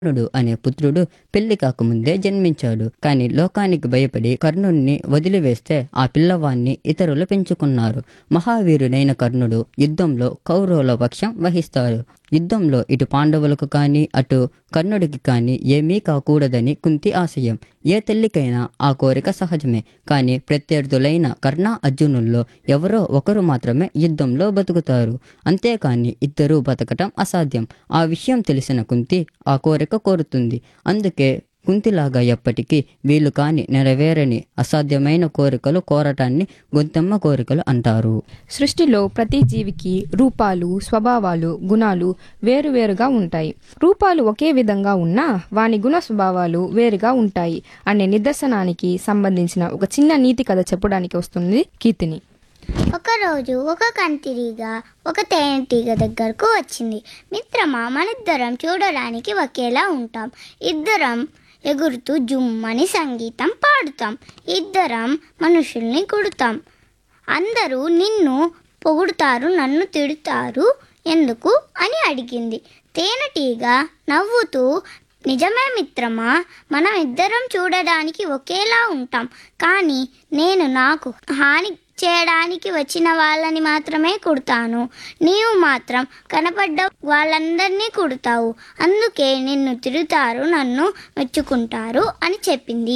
కర్ణుడు అనే పుత్రుడు పెళ్లి కాకముందే జన్మించాడు కాని లోకానికి భయపడి కర్ణుణ్ణి వదిలివేస్తే ఆ పిల్లవాణ్ణి ఇతరులు పెంచుకున్నారు మహావీరుడైన కర్ణుడు యుద్ధంలో కౌరవుల పక్షం వహిస్తాడు యుద్ధంలో ఇటు పాండవులకు కానీ అటు కర్ణుడికి కానీ ఏమీ కాకూడదని కుంతి ఆశయం ఏ తల్లికైనా ఆ కోరిక సహజమే కానీ ప్రత్యర్థులైన కర్ణ అర్జునుల్లో ఎవరో ఒకరు మాత్రమే యుద్ధంలో బతుకుతారు అంతేకాని ఇద్దరూ బతకటం అసాధ్యం ఆ విషయం తెలిసిన కుంతి ఆ కోరిక కోరుతుంది అందుకే కుంతిలాగా ఎప్పటికీ వీలు కాని నెరవేరని అసాధ్యమైన కోరికలు కోరటాన్ని గొంతమ్మ కోరికలు అంటారు సృష్టిలో ప్రతి జీవికి రూపాలు స్వభావాలు గుణాలు వేరువేరుగా ఉంటాయి రూపాలు ఒకే విధంగా ఉన్నా వాని గుణ స్వభావాలు వేరుగా ఉంటాయి అనే నిదర్శనానికి సంబంధించిన ఒక చిన్న నీతి కథ చెప్పడానికి వస్తుంది కీర్తిని ఒకరోజు ఒక కంతిరీగ ఒక తేనెటీగ దగ్గరకు వచ్చింది మిత్రమా మనిద్దరం చూడడానికి ఒకేలా ఉంటాం ఇద్దరం ఎగురుతూ జుమ్మని సంగీతం పాడుతాం ఇద్దరం మనుషుల్ని కుడుతాం అందరూ నిన్ను పొగుడుతారు నన్ను తిడుతారు ఎందుకు అని అడిగింది తేనెటీగ నవ్వుతూ నిజమే మిత్రమా మనం ఇద్దరం చూడడానికి ఒకేలా ఉంటాం కానీ నేను నాకు హాని చేయడానికి వచ్చిన వాళ్ళని మాత్రమే కుడతాను నీవు మాత్రం కనపడ్డ వాళ్ళందరినీ కుడతావు అందుకే నిన్ను తిరుగుతారు నన్ను మెచ్చుకుంటారు అని చెప్పింది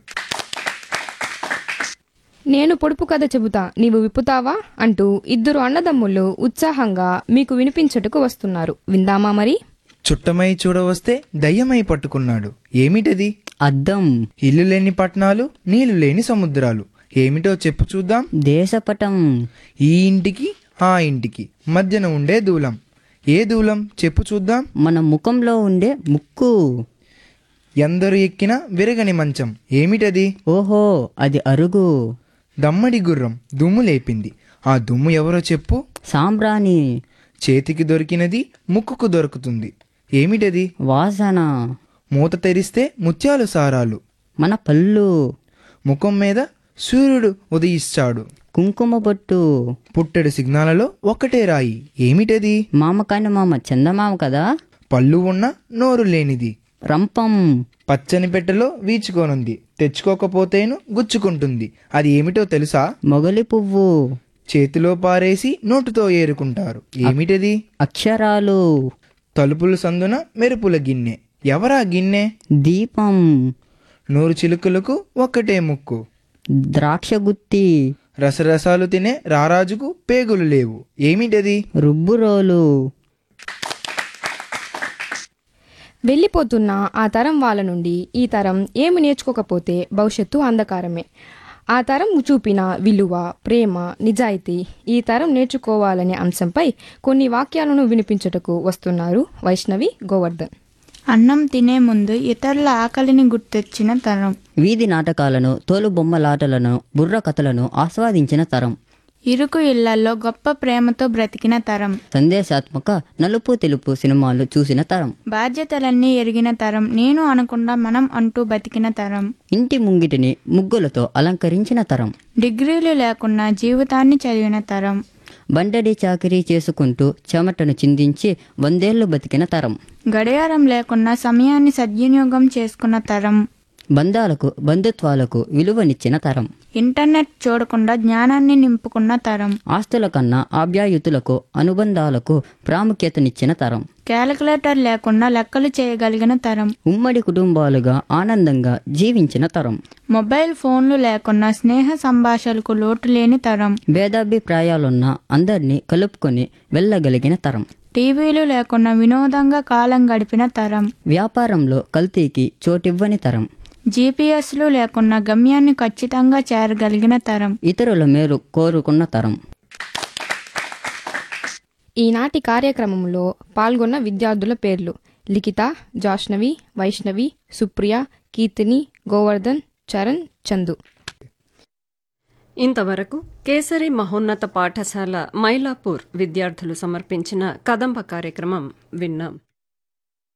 నేను పొడుపు కథ చెబుతా నీవు విప్పుతావా అంటూ ఇద్దరు అన్నదమ్ములు ఉత్సాహంగా మీకు వినిపించుటకు వస్తున్నారు విందామా మరి చుట్టమై చూడవస్తే దయ్యమై పట్టుకున్నాడు ఏమిటది అద్దం ఇల్లు లేని పట్టణాలు నీళ్లు లేని సముద్రాలు ఏమిటో చెప్పు చూద్దాం దేశపటం ఈ ఇంటికి ఆ ఇంటికి మధ్యన ఉండే దూలం ఏ దూలం చెప్పు చూద్దాం మన ముఖంలో ఉండే ముక్కు ఎందరు ఎక్కినా విరగని మంచం ఏమిటది ఓహో అది అరుగు దమ్మడి గుర్రం దుమ్ము లేపింది ఆ దుమ్ము ఎవరో చెప్పు సాంబ్రాణి చేతికి దొరికినది ముక్కుకు దొరుకుతుంది ఏమిటది వాసన మూత తెరిస్తే ముత్యాలు సారాలు మన పళ్ళు ముఖం మీద సూర్యుడు ఉదయిస్తాడు కుంకుమ బొట్టు పుట్టెడు సిగ్నాలలో ఒక్కటే రాయి ఏమిటది మామ కాని మామ చందమామ కదా పళ్ళు ఉన్న నోరు లేనిది రంపం పచ్చని పెట్టెలో వీచుకోనుంది తెచ్చుకోకపోతేను గుచ్చుకుంటుంది అది ఏమిటో తెలుసా మొగలి పువ్వు చేతిలో పారేసి నోటుతో ఏరుకుంటారు ఏమిటది అక్షరాలు తలుపుల సందున మెరుపుల గిన్నె ఎవరా గిన్నె దీపం నూరు చిలుకలకు ఒక్కటే ముక్కు ద్రాక్ష గుత్తి రసరసాలు తినే రారాజుకు పేగులు లేవు ఏమిటది రుబ్బురోలు వెళ్ళిపోతున్న ఆ తరం వాళ్ళ నుండి ఈ తరం ఏమి నేర్చుకోకపోతే భవిష్యత్తు అంధకారమే ఆ తరం చూపిన విలువ ప్రేమ నిజాయితీ ఈ తరం నేర్చుకోవాలనే అంశంపై కొన్ని వాక్యాలను వినిపించుటకు వస్తున్నారు వైష్ణవి గోవర్ధన్ అన్నం తినే ముందు ఇతరుల ఆకలిని గుర్తొచ్చిన తరం వీధి నాటకాలను తోలు బొమ్మలాటలను బుర్ర కథలను ఆస్వాదించిన తరం ఇరుకు ఇళ్లలో గొప్ప ప్రేమతో బ్రతికిన తరం సందేశాత్మక నలుపు తెలుపు సినిమాలు చూసిన తరం బాధ్యతలన్నీ ఎరిగిన తరం నేను అనకుండా మనం అంటూ బతికిన తరం ఇంటి ముంగిటిని ముగ్గులతో అలంకరించిన తరం డిగ్రీలు లేకున్నా జీవితాన్ని చదివిన తరం బండడి చాకిరీ చేసుకుంటూ చెమటను చిందించి వందేళ్లు బతికిన తరం గడియారం లేకున్నా సమయాన్ని సద్వినియోగం చేసుకున్న తరం బంధాలకు బంధుత్వాలకు విలువనిచ్చిన తరం ఇంటర్నెట్ చూడకుండా జ్ఞానాన్ని నింపుకున్న తరం ఆస్తుల కన్నా ఆప్యాయుతులకు అనుబంధాలకు ప్రాముఖ్యతనిచ్చిన తరం క్యాలిక్యులేటర్ లేకుండా లెక్కలు చేయగలిగిన తరం ఉమ్మడి కుటుంబాలుగా ఆనందంగా జీవించిన తరం మొబైల్ ఫోన్లు లేకున్నా స్నేహ సంభాషణలకు లోటు లేని తరం భేదాభిప్రాయాలున్న అందరినీ కలుపుకొని వెళ్ళగలిగిన తరం టీవీలు లేకుండా వినోదంగా కాలం గడిపిన తరం వ్యాపారంలో కల్తీకి చోటివ్వని తరం జీపీఎస్లు లేకున్నా గమ్యాన్ని ఖచ్చితంగా చేరగలిగిన తరం ఇతరుల మేలు కోరుకున్న తరం ఈనాటి కార్యక్రమంలో పాల్గొన్న విద్యార్థుల పేర్లు లిఖిత జాష్నవి వైష్ణవి సుప్రియ కీర్తిని గోవర్ధన్ చరణ్ చందు ఇంతవరకు కేసరి మహోన్నత పాఠశాల మైలాపూర్ విద్యార్థులు సమర్పించిన కదంబ కార్యక్రమం విన్నాం